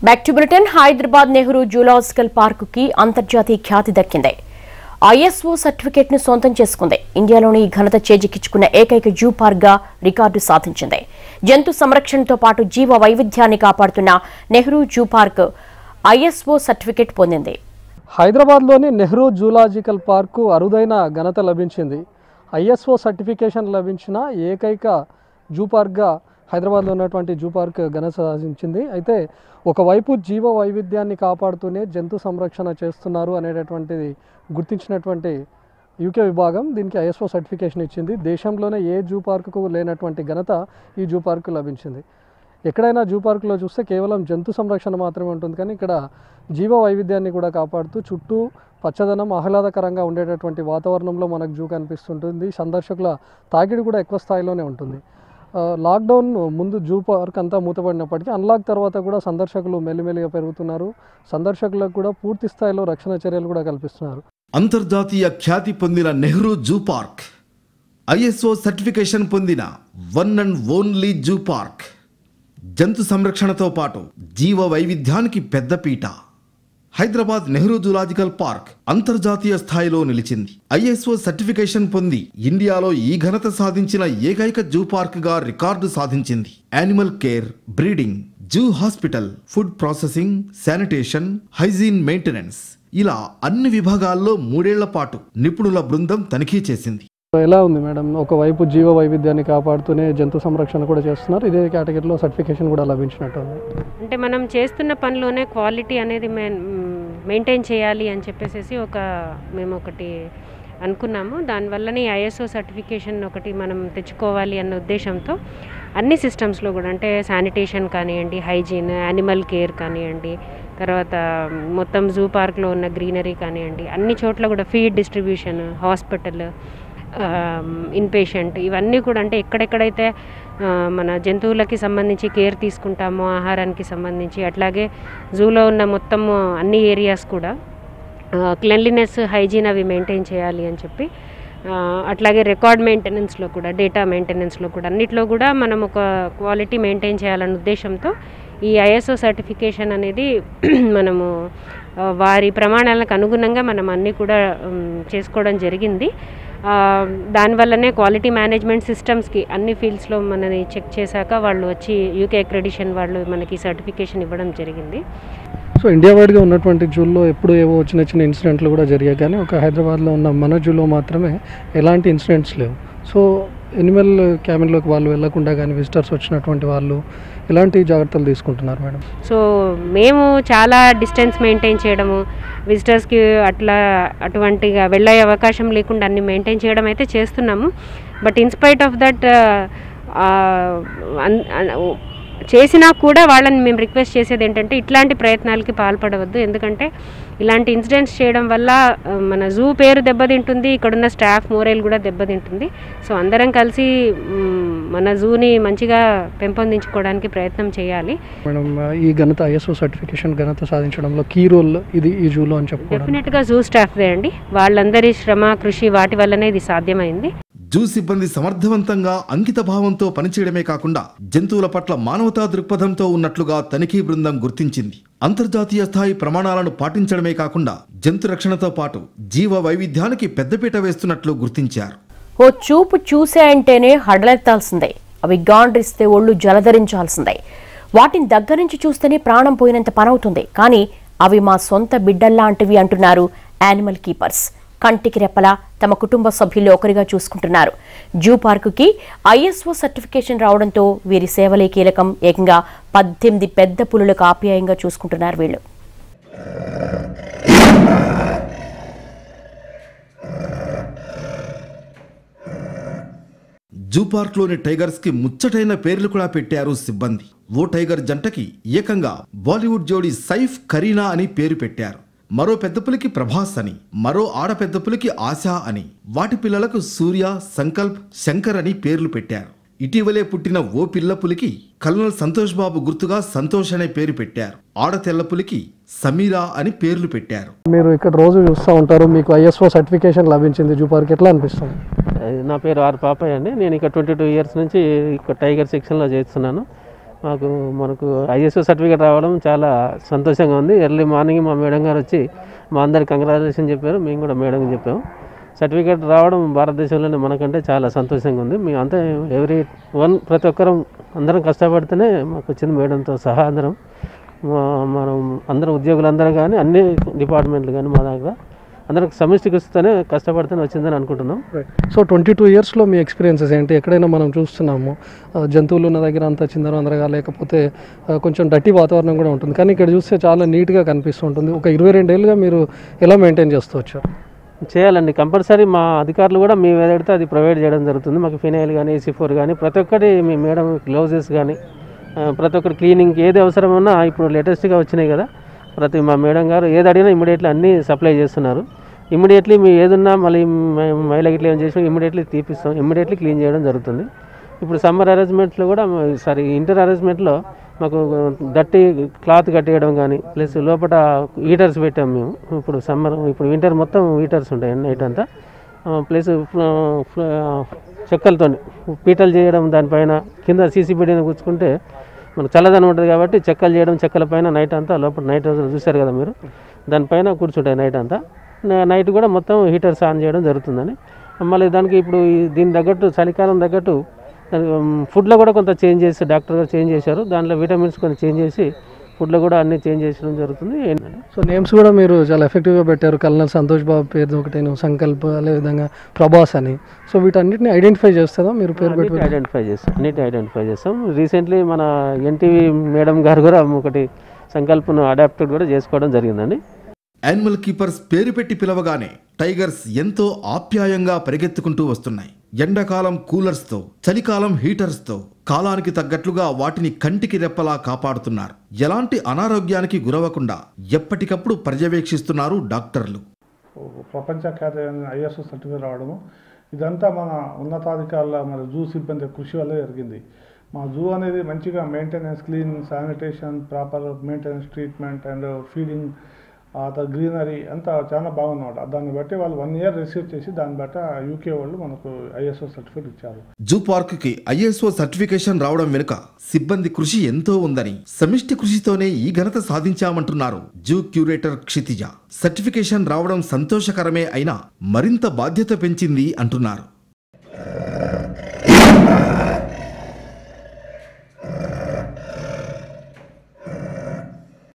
back to Britain Hyderabad Nehru zoological park కి అంతర్జాతీయ ఖ్యాతి దక్కింది ఐఎస్ఓ సర్టిఫికేట్ ను సొంతం చేసుకుంది ఇండియాలోని ఈ ఘనత చేజిక్కించుకున్న ఏకైక జూ పార్క్ గా రికార్డు సాధించింది జంతు సంరక్షణతో పాటు జీవ వైవిధ్యాన్ని కాపాడుతున్న Nehru zoo park ISO certificate పొందింది హైదరాబాద్లోని నెహ్రూ జూలాజికల్ పార్కు అరుదైన ఘనత లభించింది ఐఎస్ఓ సర్టిఫికేషన్ లభించిన ఏకైక జూ పార్క్గా హైదరాబాద్లో ఉన్నటువంటి జూ పార్క్ ఘనత సాధించింది అయితే ఒకవైపు జీవ వైవిధ్యాన్ని కాపాడుతూనే జంతు సంరక్షణ చేస్తున్నారు అనేటటువంటిది గుర్తించినటువంటి యూకే విభాగం దీనికి ఐఎస్ఓ సర్టిఫికేషన్ ఇచ్చింది దేశంలోనే ఏ జూ పార్కుకు లేనటువంటి ఘనత ఈ జూ పార్కు లభించింది ఎక్కడైనా జూ పార్కులో చూస్తే కేవలం జంతు సంరక్షణ మాత్రమే ఉంటుంది కానీ ఇక్కడ జీవ వైవిధ్యాన్ని కూడా కాపాడుతూ చుట్టూ పచ్చదనం ఆహ్లాదకరంగా ఉండేటటువంటి వాతావరణంలో మనకు జూ కనిపిస్తుంటుంది సందర్శకుల తాకిడి కూడా ఎక్కువ స్థాయిలోనే ఉంటుంది ఆ, లాక్డౌన్ ముందు జూ పార్క్ అంతా మూతపడినప్పటికీ అన్లాక్ తర్వాత కూడా సందర్శకులు మెల్లిమెల్లిగా పెరుగుతున్నారు సందర్శకులకు కూడా పూర్తి స్థాయిలో రక్షణ చర్యలు కూడా కల్పిస్తున్నారు అంతర్జాతీయ ఖ్యాతి పొందిన Nehru zoo park ISO certification పొందిన one and only zoo park జంతు సంరక్షణతో పాటు జీవ వైవిధ్యానికి పెద్దపీట హైదరాబాద్ నెహ్రూ జూలాజికల్ పార్క్ అంతర్జాతీయ స్థాయిలో నిలిచింది ఐఎస్ఓ సర్టిఫికేషన్ పొంది ఇండియాలో ఈ ఘనత సాధించిన ఏకైక జూ పార్క్ గా రికార్డు సాధించింది animal care breeding zoo hospital food processing sanitation hygiene maintenance ఇలా అన్ని విభాగాల్లో మూడేళ్ల పాటు నిపుణుల బృందం తనిఖీ చేసింది ఎలా ఉంది మేడం ఒకవైపు జీవ వైవిధ్యాన్ని కాపాడుతూనే జంతు సంరక్షణ కూడా చేస్తున్నారు ఇదే కేటగిరీలో సర్టిఫికేషన్ కూడా లభించినట్టు ఉంది అంటే మనం చేస్తున్న పనిలోనే క్వాలిటీ అనేది మెయిన్ మెయింటైన్ చేయాలి అని చెప్పేసి ఒక మేము ఒకటి అనుకున్నాము దానివల్లనే ఐఎస్ఓ సర్టిఫికేషన్ ఒకటి మనం తెచ్చుకోవాలి అన్న ఉద్దేశంతో అన్ని సిస్టమ్స్లో కూడా అంటే శానిటేషన్ కానివ్వండి హైజీన్ యానిమల్ కేర్ కానివ్వండి తర్వాత మొత్తం జూ పార్క్లో ఉన్న గ్రీనరీ కానివ్వండి అన్ని చోట్ల కూడా ఫీడ్ డిస్ట్రిబ్యూషన్ హాస్పిటల్ ఇన్పేషెంట్ ఇవన్నీ కూడా అంటే ఎక్కడెక్కడైతే ఆ, మన జంతువులకి సంబంధించి కేర్ తీసుకుంటామో ఆహారానికి సంబంధించి అట్లాగే జూలో ఉన్న మొత్తం అన్ని ఏరియాస్ కూడా క్లెన్లీనెస్ హైజీన్ అవి మెయింటైన్ చేయాలి అని చెప్పి ఆ, అట్లాగే రికార్డ్ మెయింటెనెన్స్లో కూడా డేటా మెయింటెనెన్స్లో కూడా అన్నిట్లో కూడా మనం ఒక క్వాలిటీ మెయింటైన్ చేయాలన్న ఉద్దేశంతో ఈ ఐఎస్ఓ సర్టిఫికేషన్ అనేది మనము ఆ, వారి ప్రమాణాలకు అనుగుణంగా మనం అన్నీ కూడా ఉమ్, చేసుకోవడం జరిగింది ఆ, దానివల్లనే క్వాలిటీ మేనేజ్మెంట్ సిస్టమ్స్కి అన్ని ఫీల్డ్స్లో మనని చెక్ చేశాక వాళ్ళు వచ్చి యూకే అక్రెడిషన్ వాళ్ళు మనకి సర్టిఫికేషన్ ఇవ్వడం జరిగింది సో ఇండియా వైడ్గా ఉన్నటువంటి జూల్లో ఎప్పుడు ఏవో చిన్న చిన్న ఇన్సిడెంట్లు కూడా జరిగాయి కానీ ఒక హైదరాబాద్లో ఉన్న మన జూలో మాత్రమే ఎలాంటి ఇన్సిడెంట్స్ లేవు సో ఎనిమల్ క్యాబిన్లోకి వాళ్ళు వెళ్లకుండా కానీ విజిటర్స్ వచ్చినటువంటి వాళ్ళు ఎలాంటి జాగ్రత్తలు తీసుకుంటున్నారు మేడం సో మేము చాలా డిస్టెన్స్ మెయింటైన్ చేయడము విజిటర్స్కి అట్లా అటువంటిగా వెళ్ళే అవకాశం లేకుండా అన్ని మెయింటైన్ చేయడం అయితే చేస్తున్నాము బట్ ఇన్స్పైట్ ఆఫ్ దట్ చేసినా కూడా వాళ్ళని మేము రిక్వెస్ట్ చేసేది ఏంటంటే ఇట్లాంటి ప్రయత్నాలకి పాల్పడవద్దు ఎందుకంటే ఇలాంటి ఇన్సిడెంట్స్ చేయడం వల్ల ఆ, మన జూ పేరు దెబ్బతింటుంది ఇక్కడున్న స్టాఫ్ మోరేల్ కూడా దెబ్బతింటుంది సో అందరం కలిసి మ్, మన జూని మంచిగా పెంపొందించుకోవడానికి ప్రయత్నం చేయాలి మేడం ఈ ఘనత ఐఎస్ఓ సర్టిఫికేషన్ ఘనత సాధించడంలో కీ రోల్ ఇది ఈ జూలో అని చెప్పుకోవడం డెఫినెట్గా జూ స్టాఫ్దే అండి వాళ్ళందరి శ్రమ కృషి వాటి వల్లనే ఇది సాధ్యమైంది జూ సిబ్బంది సమర్థవంతంగా అంకిత భావంతో పనిచేయడమే కాకుండా జంతువుల పట్ల మానవతా దృక్పథంతో ఉన్నట్లుగా తనిఖీ బృందం గుర్తించింది అంతర్జాతీయ స్థాయి ప్రమాణాలను పాటించడమే కాకుండా జంతు రక్షణతో పాటు జీవ వైవిధ్యానికి పెద్దపీట వేస్తున్నట్లు గుర్తించారు ఓ చూపు చూసే అంటేనే హడలెత్తాల్సిందే అవి గాండ్రిస్తే ఒళ్ళు జలధరించాల్సిందే వాటిని దగ్గర నుంచి చూస్తేనే ప్రాణం పోయినంత పనవుతుంది కానీ అవి మా సొంత బిడ్డల్లాంటివి అంటున్నారు యానిమల్ కీపర్స్ కంటికి రెప్పలా తమ కుటుంబ సభ్యుల్లో ఒకరిగా చూసుకుంటున్నారు జూ పార్కుకి ఐఎస్ఓ సర్టిఫికేషన్ రావడంతో వీరి సేవలే కీలకం ఏకంగా పద్దెనిమిది పెద్ద పులులకు ఆప్యాయంగా చూసుకుంటున్నారు వీళ్ళు జూ పార్క్లోని టైగర్స్ కి ముచ్చటైన పేర్లు కూడా పెట్టారు సిబ్బంది ఓ టైగర్ జంటకి ఏకంగా బాలీవుడ్ జోడీ సైఫ్ కరీనా అని పేరు పెట్టారు మరో పెద్ద పులికి ప్రభాస్ అని మరో ఆడ పెద్ద పులికి ఆశా అని వాటి పిల్లలకు సూర్య సంకల్ప్ శంకర్ అని పేర్లు పెట్టారు ఇటీవలే పుట్టిన ఓ పిల్ల పులికి కల్నల్ సంతోష్ బాబు గుర్తుగా సంతోష్ అనే పేరు పెట్టారు ఆడ తెల్ల పులికి సమీరా అని పేర్లు పెట్టారు మీరు ఇక్కడ రోజు చూస్తూ ఉంటారు మీకు ఐఎస్ఓ సర్టిఫికేషన్ లభించింది జూ పార్క్ ఎట్లా అనిపిస్తుంది నా పేరు ఆర్ పాపయ్య అండి నేను ఇక్కడ ట్వంటీ టూ ఇయర్స్ నుంచి ఇక్కడ టైగర్ సెక్షన్లో చేస్తున్నాను మాకు మనకు ఐఎస్ఓ సర్టిఫికేట్ రావడం చాలా సంతోషంగా ఉంది ఎర్లీ మార్నింగ్ మా మేడం గారు వచ్చి మా అందరికి కంగ్రాచులేషన్ చెప్పారు మేము కూడా మేడం చెప్పాము సర్టిఫికేట్ రావడం భారతదేశంలోనే మనకంటే చాలా సంతోషంగా ఉంది మేము అంతా ఎవ్రీ వన్ ప్రతి ఒక్కరం అందరం కష్టపడితేనే మాకు వచ్చింది మేడంతో సహా అందరం మా- మనం అందరం ఉద్యోగులందరం కానీ అన్ని డిపార్ట్మెంట్లు కానీ మా దగ్గర అందరం సమిష్టి కృషితోనే కష్టపడితేనే వచ్చిందని అనుకుంటున్నాం సో ట్వంటీ టూ ఇయర్స్లో మీ ఎక్స్పీరియన్సెస్ ఏంటి ఎక్కడైనా మనం చూస్తున్నాము ఆ, జంతువులు ఉన్న దగ్గర అంత చిందరవందరగా లేకపోతే ఆ, కొంచెం డట్టి వాతావరణం కూడా ఉంటుంది కానీ ఇక్కడ చూస్తే చాలా నీట్గా కనిపిస్తూ ఉంటుంది ఒక ఇరవై రెండేళ్ళుగా మీరు ఎలా మెయింటైన్ చేస్తూ వచ్చారు చేయాలండి కంపల్సరీ మా అధికారులు కూడా మేము ఏదైతే అది ప్రొవైడ్ చేయడం జరుగుతుంది మాకు ఫినైల్ కానీ ఏసీ ఫోర్ కానీ ప్రతి ఒక్కటి మీ మేడం గ్లౌజెస్ కానీ ఆ, ప్రతి ఒక్కటి క్లీనింగ్ ఏది అవసరమన్నా ఇప్పుడు లేటెస్ట్గా వచ్చినాయి కదా ప్రతి మా మేడం గారు ఏది అడిగినా ఇమీడియట్లీ అన్నీ సప్లై చేస్తున్నారు ఇమీడియట్లీ మీ ఏదున్నా మళ్ళీ మైల గిట్ల ఏం చేసినా ఇమీడియట్లీ తీపిస్తాం ఇమీడియట్లీ క్లీన్ చేయడం జరుగుతుంది ఇప్పుడు సమ్మర్ అరేంజ్మెంట్లో కూడా సారీ ఇంటర్ అరేంజ్మెంట్లో మాకు దట్టి క్లాత్ కట్టేయడం కానీ ప్లస్ లోపల హీటర్స్ పెట్టాం మేము ఇప్పుడు సమ్మర్ ఇప్పుడు వింటర్ మొత్తం హీటర్స్ ఉంటాయి నైట్ అంతా ప్లస్ చెక్కలతో పీటలు చేయడం దానిపైన కింద సీసీ బిడ్డని కూర్చుకుంటే మనకు చల్లదనం ఉంటుంది కాబట్టి చెక్కలు చేయడం చెక్కల పైన నైట్ అంతా లోపల నైట్ చూశారు కదా మీరు దానిపైన కూర్చుంటాయి నైట్ అంతా న- నైట్ కూడా మొత్తం హీటర్స్ ఆన్ చేయడం జరుగుతుందని మళ్ళీ దానికి ఇప్పుడు ఈ- దీని తగ్గట్టు చలికాలం తగ్గట్టు దానికి, ఉమ్, ఫుడ్లో కూడా కొంత చేంజ్ చేసి డాక్టర్ గారు చేంజ్ చేశారు దాంట్లో విటమిన్స్ కొంచెం చేంజ్ చేసి ఫుడ్లో కూడా అన్ని చేంజ్ చేయడం జరుగుతుంది ఏంటంటే సో నేమ్స్ కూడా మీరు చాలా ఎఫెక్టివ్గా పెట్టారు కల్నల్ సంతోష్ బాబు పేరు ఒకటి సంకల్ప్ అదేవిధంగా ప్రభాస్ అని సో వీటన్నిటిని ఐడెంటిఫై చేస్తుందా మీరు పేరు పెట్టి అన్నిటి ఐడెంటిఫై చేస్తాం అన్నిటి ఐడెంటిఫై చేస్తాం రీసెంట్లీ మన ఎన్టీవీ మేడం గారు కూడా ఒకటి సంకల్పను అడాప్ట్ కూడా చేసుకోవడం జరిగిందండి యానిమల్ కీపర్స్ పేరు పెట్టి పిలవగానే టైగర్స్ ఎంతో ఆప్యాయంగా పరిగెత్తుకుంటూ వస్తున్నాయి ఎండాకాలం కూలర్స్తో చలికాలం హీటర్స్తో కాలానికి తగ్గట్లుగా వాటిని కంటికి రెప్పలా కాపాడుతున్నారు ఎలాంటి అనారోగ్యానికి గురవకుండా ఎప్పటికప్పుడు పర్యవేక్షిస్తున్నారు డాక్టర్లు ప్రపంచ ఖ్యాతి ఐఎస్ఓ సర్టిఫికేట్ రావడము ఇదంతా మన ఉన్నతాధికారుల మరి జూ సిబ్బంది కృషి వల్ల జరిగింది మా జూ అనేది మంచిగా maintenance clean sanitation proper maintenance treatment and feeding ఆ గ్రీనరీ అంతా చాలా బాగున్నమాట దాన్ని బట్టి వాళ్ళు వన్ ఇయర్ రిసీవ్ చేసి దాన్ని బట్టి యూకే వాళ్ళు మనకు ఐఎస్ఓ సర్టిఫికేట్ ఇచ్చారు జూ పార్క్ కి ఐఎస్ఓ సర్టిఫికేషన్ రావడం వెనుక సిబ్బంది కృషి ఎంతో ఉందని సమిష్టి కృషితోనే ఈ ఘనత సాధించామంటున్నారు జూ క్యూరేటర్ క్షితిజ సర్టిఫికేషన్ రావడం సంతోషకరమే అయినా మరింత బాధ్యత పెంచింది అంటున్నారు